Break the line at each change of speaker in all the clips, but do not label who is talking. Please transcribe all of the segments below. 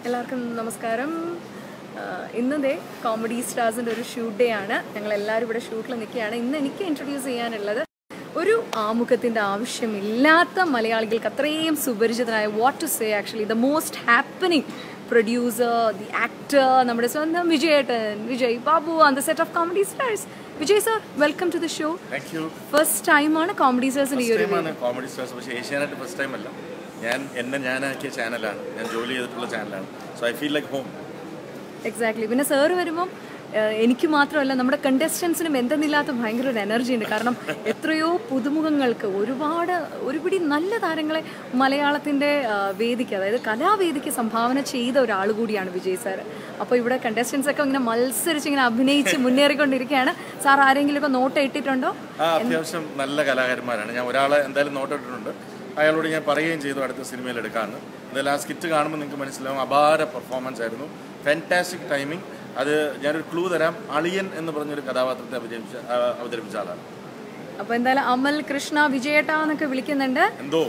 എല്ലാവർക്കും നമസ്കാരം ആഹ് ഇന്ന് ദേ കോമഡി സ്റ്റാർസിൻ്റെ ഒരു ഷൂട്ട് ഡേ ആണ് ഞങ്ങൾ എല്ലാവരും ഇവിടെ ഷൂട്ടിൽ നിൽക്കുകയാണ് ഇന്ന് എനിക്ക് ഇൻട്രൊഡ്യൂസ് ചെയ്യാനുള്ളത് ഒരു ആമുഖത്തിൻ്റെ ആവശ്യമില്ലാത്ത മലയാളികൾക്ക് അത്രയും സുപരിചിതനായ what to say actually the most happening producer the actor നമ്മുടെ സ്വന്തം വിജയേട്ടൻ Vijay Babu and the set of comedy stars Vijay sir welcome to the show
thank you
first ടൈമാണ് കോമഡി സ്റ്റാർസിൻ്റെ ഈ ഒരു
ടൈമാണ് കോമഡി സ്റ്റാർസ് പക്ഷേ ഏഷ്യാനെറ്റ് ഫസ്റ്റ് ടൈം അല്ല ഞാൻ എന്നെ ഞാനാക്കിയ ചാനലാണ് ഞാൻ ജോലി ചെയ്തിട്ടുള്ള ചാനലാണ് so I feel like home
exactly പിന്നെ സാറ് വരുമ്പം ഏഹ്, എനിക്ക് മാത്രമല്ല നമ്മുടെ കണ്ടസ്റ്റൻസിനും എന്തെന്നില്ലാത്ത ഭയങ്കര ഒരു എനർജി ഉണ്ട് കാരണം എത്രയോ പുതുമുഖങ്ങൾക്ക് ഒരുപാട് ഒരുപിടി നല്ല താരങ്ങളെ മലയാളത്തിൻ്റെ വേദിക്ക് അതായത് കലാവേദിക്ക് സംഭാവന ചെയ്ത ഒരാൾ കൂടിയാണ് വിജയ് സാർ അപ്പോൾ ഇവിടെ കണ്ടസ്റ്റൻസ് ഒക്കെ ഇങ്ങനെ മത്സരിച്ച് ഇങ്ങനെ അഭിനയിച്ച് മുന്നേറിക്കൊണ്ടിരിക്കുകയാണ് സാർ ആരെങ്കിലും ഒക്കെ നോട്ട് ഇട്ടിട്ടുണ്ടോ
ആ അത്യാവശ്യം നല്ല കലാകാരന്മാരാണ് ഞാൻ ഒരാളെ എന്തായാലും നോട്ടിട്ടിട്ടുണ്ട് അയാളോട് ഞാൻ പറയുകയും ചെയ്തു അടുത്ത സിനിമയിൽ എടുക്കാമെന്ന് എന്തായാലും ആ സ്കിറ്റ് കാണുമ്പോൾ നിങ്ങൾക്ക് മനസ്സിലാവും അപാര പെർഫോമൻസ് ആയിരുന്നു ഫാൻറ്റാസ്റ്റിക് ടൈമിംഗ് അത് ഞാനൊരു ക്ലൂ തരാം അളിയൻ എന്ന് പറഞ്ഞൊരു കഥാപാത്രത്തെ അവതരിപ്പിച്ച ആ, അവതരിപ്പിച്ച ആളാണ്
അപ്പോൾ എന്തായാലും അമൽ കൃഷ്ണ വിജയേട്ട എന്നൊക്കെ വിളിക്കുന്നുണ്ട്
എന്തോ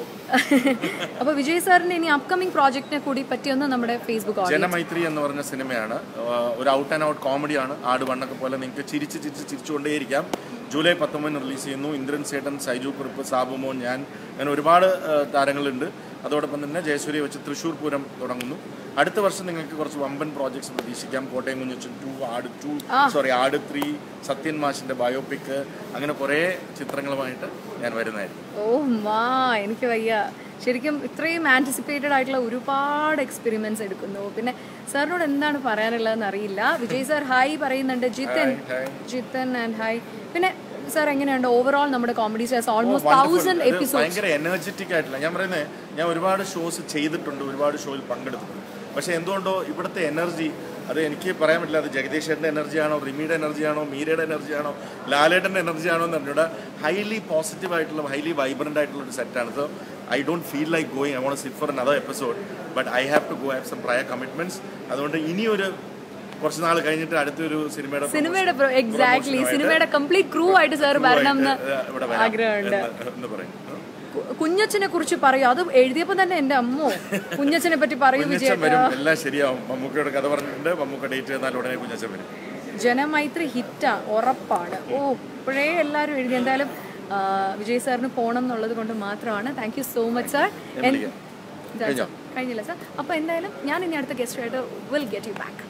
അപ്പോൾ വിജയ് സാറിൻ്റെ ഇനി അപ്കമിങ് പ്രോജക്റ്റിനെ കൂടി പറ്റിയൊന്ന് നമ്മുടെ ഫേസ്ബുക്ക് ഓഡിയോ
ജനമൈത്രി എന്ന് പറഞ്ഞ സിനിമയാണ് ആ, ഒരു ഔട്ട് ആൻഡ് ഔട്ട് കോമഡിയാണ് ആട് വണ്ണൊക്കെ പോലെ നിങ്ങൾക്ക് ചിരിച്ച് ചിരിച്ച് ചിരിച്ചുകൊണ്ടേയിരിക്കാം ജൂലൈ പത്തൊമ്പതിന് റിലീസ് ചെയ്യുന്നു ഇന്ദ്രൻ സേട്ടൻ സൈജു കുറുപ്പ് സാബുമോൻ ഞാൻ അങ്ങനെ ഒരുപാട് ആ, താരങ്ങളുണ്ട് അതോടൊപ്പം തന്നെ ജയസൂര്യ വെച്ച് തൃശ്ശൂർ പൂരം തുടങ്ങുന്നു അടുത്ത വർഷം നിങ്ങൾക്ക് കുറച്ച് വമ്പൻ പ്രോജക്ട്സ് പ്രതീക്ഷിക്കാം Kottayam Kunjachan two Aadu two sorry Aadu three Sathyan മാഷിന്റെ ബയോപിക് അങ്ങനെ കുറേ ചിത്രങ്ങളുമായിട്ട് ഞാൻ വരുന്നതായിരിക്കും
ഓ മാ എനിക്ക് വയ്യ ശരിക്കും ഇത്രയും ആൻറ്റിസിപ്പേറ്റഡ് ആയിട്ടുള്ള ഒരുപാട് എക്സ്പെരിമെന്റ്സ് എടുക്കുന്നു പിന്നെ സാറിനോട് എന്താണ് പറയാനുള്ളതെന്ന് അറിയില്ല വിജയ് സാർ ഹായ് പറയുന്നുണ്ട് ജിത്തൻ ജിത്തൻ ആൻഡ് ഹായ് പിന്നെ സാർ എങ്ങനെയുണ്ട് ഓവറോൾ നമ്മുടെ കോമഡി സ്റ്റാർസ് ഓൾമോസ്റ്റ് തൗസൻഡ്
ഇത്
എപ്പിസോഡ്
ഭയങ്കര എനർജറ്റിക് ആയിട്ടില്ല ഞാൻ പറയുന്നത് ഞാൻ ഒരുപാട് ഷോസ് ചെയ്തിട്ടുണ്ട് ഒരുപാട് ഷോയിൽ പങ്കെടുത്തിട്ടുണ്ട് പക്ഷെ എന്തുകൊണ്ടോ ഇവിടുത്തെ എനർജി അത് എനിക്ക് പറയാൻ പറ്റില്ല അത് ജഗദീഷേട്ടൻ്റെ എനർജിയാണോ റിമിയുടെ എനർജിയാണോ മീരയുടെ എനർജിയാണോ ലാലേട്ടൻ്റെ എനർജിയാണോ എന്ന് പറഞ്ഞിട്ട് ഹൈലി പോസിറ്റീവ് ആയിട്ടുള്ള ഹൈലി വൈബ്രൻ്റ് ആയിട്ടുള്ള ഒരു സെറ്റാണ് so I don't feel like going I won't sit for another episode but I have to go have some prior commitments അതുകൊണ്ട് ഇനിയൊരു കുറച്ച് നാൾ കഴിഞ്ഞിട്ട് അടുത്തൊരു സിനിമയുടെ
സിനിമയുടെ എക്സാക്ട്ലി സിനിമയുടെ കംപ്ലീറ്റ് ക്രൂ ആയിട്ട് സാർ വരണം എന്ന്
ഇവിടെ വരാം
ആഗ്രഹമുണ്ട്
എന്ന് എന്ന് പറയും
കു- കുഞ്ഞച്ചനെ കുറിച്ച് പറയൂ അത് എഴുതിയപ്പോൾ തന്നെ എൻ്റെ അമ്മോ കുഞ്ഞച്ചനെ പറ്റി പറയൂ വിജയ
കുഞ്ഞച്ചൻ വരും എല്ലാം ശരിയാവും മമ്മൂക്കയുടെ കഥ പറഞ്ഞിട്ടുണ്ട് മമ്മൂക്ക ഡേറ്റ് തന്നാൽ ഉടനെ കുഞ്ഞച്ചൻ വരും
ജനമൈത്രി ഹിറ്റാ ഉറപ്പാണ് ഓ ഇപ്പോഴേ എല്ലാവരും എഴുതി എന്തായാലും ആ, വിജയ് സാറിന് പോകണം എന്നുള്ളത് കൊണ്ട് മാത്രമാണ് thank you so much sir
വിളിക്കാം. കഴിഞ്ഞോ?
കഴിഞ്ഞില്ല സാർ അപ്പോൾ എന്തായാലും ഞാൻ ഇനി അടുത്ത ഗസ്റ്റായിട്ട് വിൽ ഗെറ്റ് യു ബാക്ക്